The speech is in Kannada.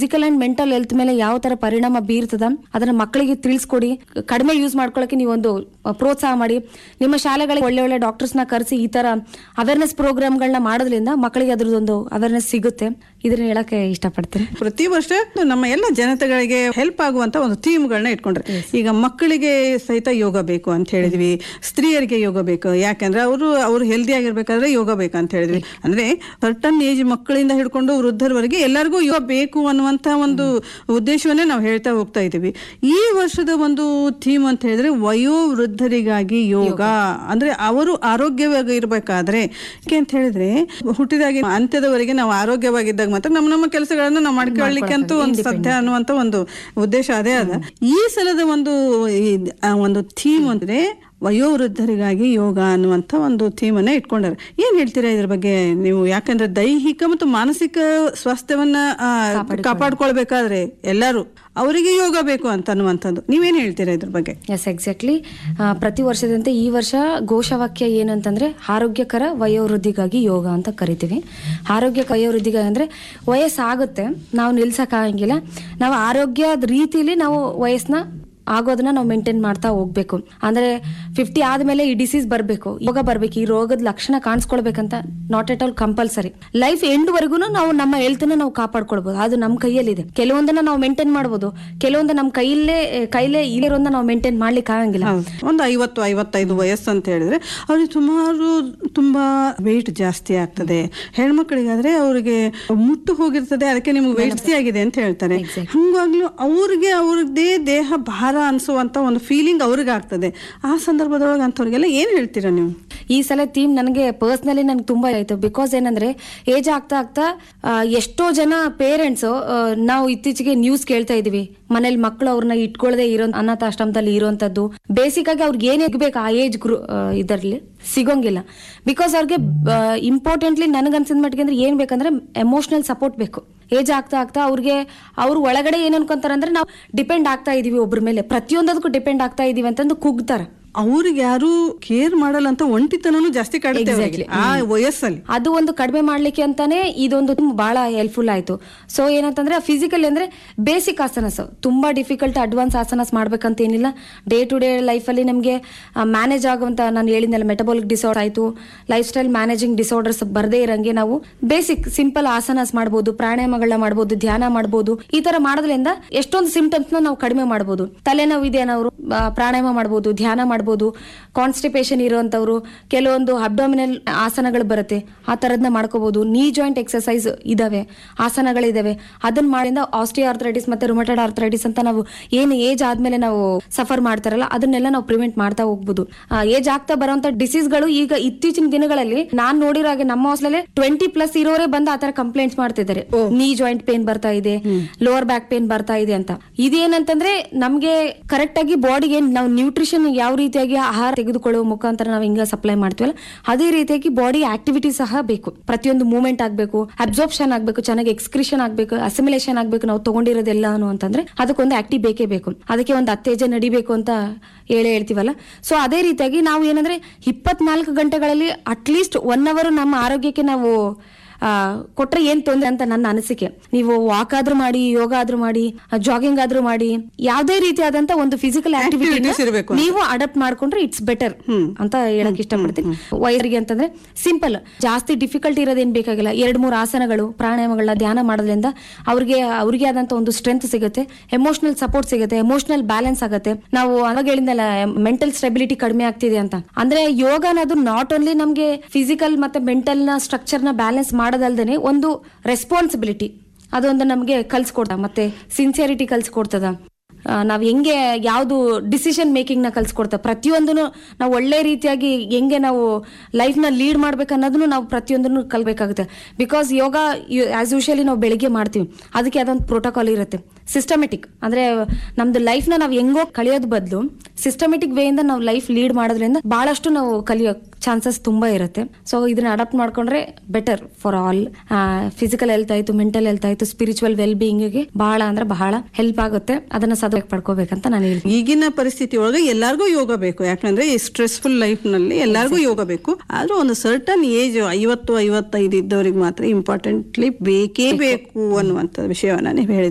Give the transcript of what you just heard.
ಫಿಸಿಕಲ್ ಅಂಡ್ ಮೆಂಟಲ್ ಹೆಲ್ತ್ ಮೇಲೆ ಯಾವ ತರ ಪರಿಣಾಮ ಬೀರ್ತದ ಅದನ್ನ ಮಕ್ಕಳಿಗೆ ತಿಳಿಸ್ಕೊಡಿ ಕಡಿಮೆ ಯೂಸ್ ಮಾಡ್ಕೊಳ್ಳೋಕೆ ನೀವೊಂದು ಅಹ್, ಪ್ರೋತ್ಸಾಹ ಮಾಡಿ ನಿಮ್ಮ ಶಾಲೆಗಳಿಗೆ ಒಳ್ಳೆ ಒಳ್ಳೆ ಡಾಕ್ಟರ್ಸ್ ನ ಕರೆಸಿ ಈ ತರ ಅವೇರ್ನೆಸ್ ಪ್ರೋಗ್ರಾಮ್ಗಳನ್ನ ಮಾಡೋದ್ರಿಂದ ಮಕ್ಕಳಿಗೆ ಅದ್ರದ್ದೊಂದು ಅವೇರ್ನೆಸ್ ಸಿಗುತ್ತೆ ಇದನ್ನ ಹೇಳಕ್ಕೆ ಇಷ್ಟಪಡ್ತೀನಿ ಪ್ರತಿ ವರ್ಷ ನಮ್ಮ ಎಲ್ಲ ಜನತೆಗಳಿಗೆ ಹೆಲ್ಪ್ ಆಗುವಂತ ಒಂದು ಥೀಮ್ಗಳನ್ನ ಇಟ್ಕೊಂಡ್ರೆ ಈಗ ಮಕ್ಕಳಿಗೆ ಸಹಿತ ಯೋಗ ಬೇಕು ಅಂತ ಹೇಳಿದ್ವಿ ಸ್ತ್ರೀಯರಿಗೆ ಯೋಗ ಬೇಕು ಯಾಕಂದ್ರೆ ಅವರು ಅವರು ಹೆಲ್ದಿ ಆಗಿರ್ಬೇಕಾದ್ರೆ ಯೋಗ ಬೇಕು ಅಂತ ಹೇಳಿದ್ವಿ ಅಂದ್ರೆ ಸರ್ಟನ್ ಏಜ್ ಮಕ್ಕಳಿಂದ ಹಿಡ್ಕೊಂಡು ವೃದ್ಧರವರೆಗೆ ಎಲ್ಲರಿಗೂ ಯೋಗ ಬೇಕು ಅನ್ನುವಂತ ಒಂದು ಉದ್ದೇಶವನ್ನೇ ನಾವು ಹೇಳ್ತಾ ಹೋಗ್ತಾ ಇದ್ದೀವಿ ಈ ವರ್ಷದ ಒಂದು ಥೀಮ್ ಅಂತ ಹೇಳಿದ್ರೆ ವಯೋವೃದ್ಧರಿಗಾಗಿ ಯೋಗ ಅಂದ್ರೆ ಅವರು ಆರೋಗ್ಯವಾಗಿ ಇರಬೇಕಾದ್ರೆ ಯಾಕೆ ಅಂತ ಹೇಳಿದ್ರೆ ಹುಟ್ಟಿದಾಗಿ ಅಂತ್ಯದವರೆಗೆ ನಾವು ಆರೋಗ್ಯವಾಗಿದ್ದಾಗ ಮಾತ್ರ ನಮ್ಮ ನಮ್ಮ ಕೆಲಸಗಳನ್ನ ನಾವು ಮಾಡ್ಕೊಳ್ಳಿಕ್ಕೆ ಅಂತೂ ಒಂದು ಸಾಧ್ಯ ಅನ್ನುವಂತ ಒಂದು ಉದ್ದೇಶ ಅದೇ ಅದ ಈ ಸಲದ ಒಂದು ಈ- ಆ ಒಂದು ಥೀಮ್ ಅಂದ್ರೆ ವಯೋವೃದ್ಧರಿಗಾಗಿ ಯೋಗ ಅನ್ನುವಂಥ ಒಂದು ಥೀಮನ್ನ ಇಟ್ಕೊಂಡಾರೆ ಏನ್ ಹೇಳ್ತೀರಾ ಇದ್ರ ಬಗ್ಗೆ ನೀವು ಯಾಕಂದ್ರೆ ದೈಹಿಕ ಮತ್ತು ಮಾನಸಿಕ ಸ್ವಾಸ್ಥ್ಯವನ್ನ ಆ, ಕಾಪಾಡ್ಕೊಳ್ಬೇಕಾದ್ರೆ ಎಲ್ಲರೂ ಅವರಿಗೆ ಯೋಗ ಬೇಕು ಅಂತ ಅನ್ನುವಂಥದ್ದು ನೀವೇನ್ ಹೇಳ್ತೀರಾ ಇದ್ರ ಬಗ್ಗೆ ಎಸ್ ಎಕ್ಸಾಕ್ಟ್ಲಿ ಪ್ರತಿ ವರ್ಷದಂತೆ ಈ ವರ್ಷ ಘೋಷವಾಕ್ಯ ಏನಂತಂದ್ರೆ ಆರೋಗ್ಯಕರ ವಯೋವೃದ್ಧಿಗಾಗಿ ಯೋಗ ಅಂತ ಕರಿತೀವಿ ಆರೋಗ್ಯ ವಯೋವೃದ್ಧಿಗಾಗಿ ಅಂದ್ರೆ ವಯಸ್ಸಾಗುತ್ತೆ ನಾವು ನಿಲ್ಸಕ್ಕಾಗಂಗಿಲ್ಲ ನಾವು ಆರೋಗ್ಯದ ರೀತಿಲಿ ನಾವು ವಯಸ್ಸನ್ನ ಆಗೋದನ್ನ ನಾವು ಮೇಂಟೈನ್ ಮಾಡ್ತಾ ಹೋಗ್ಬೇಕು ಅಂದ್ರೆ ಫಿಫ್ಟಿ ಆದ್ಮೇಲೆ ಈ ಡಿಸೀಸ್ ಬರಬೇಕು ಯೋಗ ಬರ್ಬೇಕು ಈ ರೋಗದ ಲಕ್ಷಣ ಕಾಣಿಸ್ಕೊಳ್ಬೇಕಂತ not at all compulsory life end ವರ್ಗು ನಾವು ನಮ್ಮ ಹೆಲ್ತ್ನ ನಾವು ಕಾಪಾಡ್ಕೊಳ್ಬಹುದು ಅದು ನಮ್ಮ ಕೈಯಲ್ಲಿದೆ ಕೆಲವೊಂದನ್ನ ನಾವು ಮೇಂಟೈನ್ ಮಾಡ್ಬೋದು ಕೆಲವೊಂದು ನಮ್ಮ ಕೈಯಲ್ಲೇ ಕೈಲೇ ಇಲ್ಲಿರೋದನ್ನ ನಾವು ಮೇಂಟೈನ್ ಮಾಡ್ಲಿಕ್ಕೆ ಆಗಂಗಿಲ್ಲ ಹೌದು. ಒಂದು ಐವತ್ತು ಐವತ್ತೈದು ವಯಸ್ಸು ಅಂತ ಹೇಳಿದ್ರೆ ಅವ್ರಿಗೆ ಸುಮಾರು ತುಂಬಾ ವೆಯ್ಟ್ ಜಾಸ್ತಿ ಆಗ್ತದೆ ಹೆಣ್ಮಕ್ಳಿಗಾದ್ರೆ ಅವ್ರಿಗೆ ಮುಟ್ಟು ಹೋಗಿರ್ತದೆ ಅದಕ್ಕೆ ನಿಮ್ಗೆ ವೆಯ್ಟ್ ಜಾಸ್ತಿ ಆಗಿದೆ ಅಂತ ಹೇಳ್ತಾರೆ ಹಂಗಾಗ್ಲೂ ಅವ್ರಿಗೆ ಅವ್ರದ್ದೇ ದೇಹ ಭಾರ ಅನ್ಸುವಂತ ಒಂದು ಫೀಲಿಂಗ್ ಅವ್ರಿಗೆ ಆಗ್ತದೆ ಆ ಸಂದರ್ಭದೊಳಗೆ ಅಂಥವ್ರಿಗೆಲ್ಲ ಏನ್ ಹೇಳ್ತೀರಾ ನೀವು ಈ ಸಲ ಥೀಮ್ ನನಗೆ ಪರ್ಸ್ನಲಿ ನನಗೆ ತುಂಬಾ ಆಯ್ತು ಬಿಕಾಸ್ ಏನಂದ್ರೆ ಏಜ್ ಆಗ್ತಾ ಆಗ್ತಾ ಆ, ಎಷ್ಟೋ ಜನ ಪೇರೆಂಟ್ಸ್ ನಾವು ಇತ್ತೀಚೆಗೆ ನ್ಯೂಸ್ ಕೇಳ್ತಾ ಇದೀವಿ ಮನೇಲಿ ಮಕ್ಕಳು ಅವ್ರನ್ನ ಇಟ್ಕೊಳ್ಳದೆ ಇರೋ ಅನಾಥಾಶ್ರಮದಲ್ಲಿ ಇರುವಂತದ್ದು ಬೇಸಿಕ್ ಆಗಿ ಅವ್ರಿಗೆ ಏನ್ ಸಿಗ್ಬೇಕು ಆ ಏಜ್ ಗ್ರೂ ಇದರಲ್ಲಿ ಸಿಗೋಂಗಿಲ್ಲ ಬಿಕಾಸ್ ಅವ್ರಿಗೆ ಇಂಪಾರ್ಟೆಂಟ್ಲಿ ನನಗನ್ಸಿದ ಮಟ್ಟಿಗೆ ಅಂದ್ರೆ ಏನ್ ಬೇಕಂದ್ರೆ ಎಮೋಷನಲ್ ಸಪೋರ್ಟ್ ಬೇಕು ಏಜ್ ಆಗ್ತಾ ಆಗ್ತಾ ಅವ್ರಿಗೆ ಅವ್ರು ಒಳಗಡೆ ಏನ್ ಅನ್ಕೊಂತಾರ ಅಂದ್ರೆ ನಾವು ಡಿಪೆಂಡ್ ಆಗ್ತಾ ಇದೀವಿ ಒಬ್ರ ಮೇಲೆ ಪ್ರತಿಯೊಂದಕ್ಕೂ ಡಿಪೆಂಡ್ ಆಗ್ತಾ ಇದೀವಿ ಅಂತಂದು ಕುಗ್ತಾರೆ ಅವ್ರಿಗೆ ಯಾರು ಕೇರ್ ಮಾಡಲ್ಲ ಅಂತ ಒಂಟಿತನೂ ಜಾಸ್ತಿ ಕಾಡುತ್ತೆ ಅವ್ರಿಗೆ. ಆ ವಯಸ್ಸಲ್ಲಿ ಅದು ಒಂದು ಕಡಿಮೆ ಮಾಡ್ಲಿಕ್ಕೆ ಅಂತಾನೆ ಇದೊಂದು ತುಂಬ ಬಹಳ ಹೆಲ್ಪ್ಫುಲ್ ಆಯ್ತು ಸೊ ಏನಂತಂದ್ರೆ ಫಿಸಿಕಲ್ ಅಂದ್ರೆ ಬೇಸಿಕ್ ಆಸನಸ್ ತುಂಬಾ ಡಿಫಿಕಲ್ಟ್ ಅಡ್ವಾನ್ಸ್ ಆಸನಸ್ ಮಾಡ್ಬೇಕಂತ ಏನಿಲ್ಲ ಡೇ ಟು ಡೇ ಲೈಫ್ ಅಲ್ಲಿ ನಮಗೆ ಮ್ಯಾನೇಜ್ ಆಗುವಂತ ನಾನು ಹೇಳಿದ್ನಲ್ಲ ಮೆಟಬಾಲಿಕ್ ಡಿಸಾರ್ಡರ್ ಆಯ್ತು ಲೈಫ್ ಸ್ಟೈಲ್ ಮ್ಯಾನೇಜಿಂಗ್ ಡಿಸಾರ್ಡರ್ಸ್ ಬರ್ದೇ ಇರಂಗೆ ನಾವು ಬೇಸಿಕ್ ಸಿಂಪಲ್ ಆಸನಸ್ ಮಾಡ್ಬೋದು ಪ್ರಾಣಾಯಾಮಗಳನ್ನ ಮಾಡ್ಬೋದು ಧ್ಯಾನ ಮಾಡ್ಬೋದು ಈ ತರ ಮಾಡೋದ್ರಿಂದ ಎಷ್ಟೊಂದು ಸಿಂಪ್ಟಮ್ಸ್ ನ ನಾವು ಕಡಿಮೆ ಮಾಡ್ಬೋದು ತಲೆನೋವು ಇದೆ ಅನ್ನೋರು ಆ, ಪ್ರಾಣಾಯಾಮ ಮಾಡ್ಬೋದು ಧ್ಯಾನ ಮಾಡ್ಬೋದು ಕಾನ್ಸ್ಟಿಪೇಷನ್ ಇರುವಂತವ್ರು ಕೆಲವೊಂದು ಅಬ್ಡಾಮಿನಲ್ ಆಸನಗಳು ಬರುತ್ತೆ ಆ ತರದ್ನ ಮಾಡ್ಕೋಬಹುದು ನೀ ಜಾಯಿಂಟ್ ಎಕ್ಸರ್ಸೈಸ್ ಇದಾವೆ ಆಸನಗಳಿದಾವೆ ಅದನ್ನ ಮಾಡಿಂದ ಆಸ್ಟಿಯೋ ಆರ್ಥರೈಟಿಸ್ ಮತ್ತೆ ರುಮಟೆಡ್ ಆರ್ಥರೈಟಿಸ್ ಅಂತ ನಾವು ಏನು ಏಜ್ ಆದ್ಮೇಲೆ ನಾವು ಸಫರ್ ಮಾಡ್ತಾರಲ್ಲ ಅದನ್ನೆಲ್ಲ ನಾವು ಪ್ರಿವೆಂಟ್ ಮಾಡ್ತಾ ಹೋಗ್ಬೋದು ಏಜ್ ಆಗ್ತಾ ಬರುವಂತ ಡಿಸೀಸ್ಗಳು ಈಗ ಇತ್ತೀಚಿನ ದಿನಗಳಲ್ಲಿ ನಾನ್ ನೋಡಿರೋ ಹಾಗೆ ನಮ್ಮ ಹಾಸ್ಟೆಲ್ ಟ್ವೆಂಟಿ ಪ್ಲಸ್ ಇರೋರೇ ಬಂದು ಆತರ ಕಂಪ್ಲೇಂಟ್ಸ್ ಮಾಡ್ತಿದ್ದಾರೆ ನೀ ಜಾಯಿಂಟ್ ಪೇನ್ ಬರ್ತಾ ಇದೆ ಲೋವರ್ ಬ್ಯಾಕ್ ಪೇನ್ ಬರ್ತಾ ಇದೆ ಅಂತ ಇದೇನಂತಂದ್ರೆ ನಮ್ಗೆ ಕರೆಕ್ಟ್ ಆಗಿ ಬಾಡಿಗೆ ನಾವು ನ್ಯೂಟ್ರಿಷನ್ ಯಾವ ರೀತಿಯಾಗಿ ಆಹಾರ ತೆಗೆದುಕೊಳ್ಳುವ ಮುಖಾಂತರ ನಾವು ಹಿಂಗ ಸಪ್ಲೈ ಮಾಡ್ತೀವಲ್ಲ ಅದೇ ರೀತಿಯಾಗಿ ಬಾಡಿ ಆಕ್ಟಿವಿಟಿ ಸಹ ಬೇಕು ಪ್ರತಿಯೊಂದು ಮೂವ್ಮೆಂಟ್ ಆಗ್ಬೇಕು ಅಬ್ಸಾರ್ಪ್ಷನ್ ಆಗ್ಬೇಕು ಚೆನ್ನಾಗಿ ಎಕ್ಸ್ಕ್ರಿಷನ್ ಆಗ್ಬೇಕು ಅಸಿಮಿಲೇಷನ್ ಆಗ್ಬೇಕು ನಾವು ತಗೊಂಡಿರೋದೆಲ್ಲಾನು ಅಂತಂದ್ರೆ ಅದಕ್ಕೊಂದು ಆಕ್ಟಿವ್ ಬೇಕೇ ಬೇಕು ಅದಕ್ಕೆ ಒಂದು ಅತ್ತೇಜ ನಡಿಬೇಕು ಅಂತ ಹೇಳೇ ಹೇಳ್ತೀವಲ್ಲ ಸೊ ಅದೇ ರೀತಿಯಾಗಿ ನಾವು ಏನಂದ್ರೆ ಇಪ್ಪತ್ನಾಲ್ಕು ಗಂಟೆಗಳಲ್ಲಿ ಅಟ್ಲೀಸ್ಟ್ ಒನ್ ಅವರ್ ನಮ್ಮ ಆರೋಗ್ಯಕ್ಕೆ ನಾವು ಆ, ಕೊಟ್ರೆ ಏನ್ ತೊಂದ್ರೆ ಅಂತ ನನ್ನ ಅನಿಸಿಕೆ ನೀವು ವಾಕ್ ಆದ್ರೂ ಮಾಡಿ ಯೋಗ ಆದ್ರೂ ಮಾಡಿ ಜಾಗಿಂಗ್ ಆದ್ರೂ ಮಾಡಿ ಯಾವ್ದೇ ರೀತಿಯಾದಂತ ಒಂದು ಫಿಸಿಕಲ್ ಆಕ್ಟಿವಿಟಿ Activities ಇರ್ಬೇಕು ಅಂತ. ನೀವು ಅಡಾಪ್ಟ್ ಮಾಡ್ಕೊಂಡ್ರೆ ಇಟ್ಸ್ ಬೆಟರ್ ಅಂತ ಹೇಳಕ್ ಇಷ್ಟಪಡ್ತೀನಿ ವಯಸ್ಸರಿಗೆ ಅಂತಂದ್ರೆ ಸಿಂಪಲ್ ಜಾಸ್ತಿ ಡಿಫಿಕಲ್ಟ್ ಇರೋದೇನ್ ಬೇಕಾಗಿಲ್ಲ ಎರಡ್ ಮೂರು ಆಸನಗಳು ಪ್ರಾಣಾಯಾಮಗಳನ್ನ ಧ್ಯಾನ ಮಾಡೋದ್ರಿಂದ ಅವ್ರಿಗೆ ಅವ್ರಿಗೆ ಆದಂತ ಒಂದು ಸ್ಟ್ರೆಂತ್ ಸಿಗುತ್ತೆ ಎಮೋಷನಲ್ ಸಪೋರ್ಟ್ ಸಿಗುತ್ತೆ ಎಮೋಷನಲ್ ಬ್ಯಾಲೆನ್ಸ್ ಆಗುತ್ತೆ ನಾವು ಅವಾಗ ಹೇಳಿದ್ನಲ್ಲ ಮೆಂಟಲ್ ಸ್ಟೆಬಿಲಿಟಿ ಕಡಿಮೆ ಆಗ್ತಿದೆ ಅಂತ ಅಂದ್ರೆ ಯೋಗ ಅನ್ನೋದು ನಾಟ್ ಓನ್ಲಿ ನಮ್ಗೆ ಫಿಸಿಕಲ್ ಮತ್ತೆ ಮೆಂಟಲ್ ನ ಸ್ಟ್ರಕ್ಚರ್ ನ ಬ್ಯಾಲೆನ್ಸ್ ಮಾಡೋದಲ್ದೇನೆ ಒಂದು ರೆಸ್ಪಾನ್ಸಿಬಿಲಿಟಿ ಅದೊಂದು ನಮಗೆ ಕಲ್ಸ್ಕೊಡ್ತ ಮತ್ತೆ ಸಿನ್ಸಿಯರಿಟಿ ಕಲ್ಸ್ಕೊಡ್ತದ ಆ, ನಾವ್ ಹೆಂಗೆ ಯಾವ್ದು ಡಿಸಿಷನ್ ಮೇಕಿಂಗ್ ನ ಕಲ್ಸ್ಕೊಡ್ತಾ ಪ್ರತಿಯೊಂದನ್ನು ನಾವು ಒಳ್ಳೆ ರೀತಿಯಾಗಿ ಹೆಂಗೆ ನಾವು ಲೈಫ್ ನ ಲೀಡ್ ಮಾಡ್ಬೇಕು ಅನ್ನೋದನ್ನು ನಾವು ಪ್ರತಿಯೊಂದನ್ನು ಕಲ್ಬೇಕಾಗುತ್ತೆ ಬಿಕಾಸ್ ಯೋಗ ಆಸ್ ಯೂಶಲಿ ನಾವು ಬೆಳಿಗ್ಗೆ ಮಾಡ್ತೀವಿ ಅದಕ್ಕೆ ಅದೊಂದು ಪ್ರೋಟೋಕಾಲ್ ಇರುತ್ತೆ ಸಿಸ್ಟಮೆಟಿಕ್ ಅಂದ್ರೆ ನಮ್ದು ಲೈಫ್ ನ ನಾವು ಹೆಂಗೋ ಕಳಿಯೋದ್ ಬದಲು ಸಿಸ್ಟಮೆಟಿಕ್ ವೇ ಇಂದ ನಾವು ಲೈಫ್ ಲೀಡ್ ಮಾಡೋದ್ರಿಂದ ಬಹಳಷ್ಟು ನಾವು ಕಲಿಯೋ ಚಾನ್ಸಸ್ ತುಂಬಾ ಇರುತ್ತೆ ಸೊ ಇದನ್ನ ಅಡಾಪ್ಟ್ ಮಾಡ್ಕೊಂಡ್ರೆ better for all physical health ಆಯ್ತು ಮೆಂಟಲ್ ಹೆಲ್ತ್ ಆಯ್ತು ಸ್ಪಿರಿಚುವಲ್ ವೆಲ್ ಬೀಯಿಂಗ್ಗೆ ಬಹಳ ಅಂದ್ರೆ ಬಹಳ ಹೆಲ್ಪ್ ಆಗುತ್ತೆ ಅದನ್ನ ಸದುಪಯೋಗ ಪಡ್ಕೋಬೇಕಂತ ನಾನು ಹೇಳ್ತೀನಿ ಈಗಿನ ಪರಿಸ್ಥಿತಿ ಒಳಗೆ ಎಲ್ಲರಿಗೂ ಯೋಗ ಬೇಕು ಯಾಕಂದ್ರೆ ಈ ಸ್ಟ್ರೆಸ್ಫುಲ್ ಲೈಫ್ ನಲ್ಲಿ ಎಲ್ಲರಿಗೂ ಯೋಗ ಬೇಕು ಆದ್ರೂ ಒಂದು ಸರ್ಟನ್ ಏಜ್ ಐವತ್ತು ಐವತ್ತೈದು ಇದ್ದವ್ರಿಗೆ ಮಾತ್ರ ಇಂಪಾರ್ಟೆಂಟ್ಲಿ ಬೇಕೇ ಬೇಕು ಅನ್ನುವಂತ ವಿಷಯವನ್ನ ನೀವು ಹೇಳಿದ್ರಿ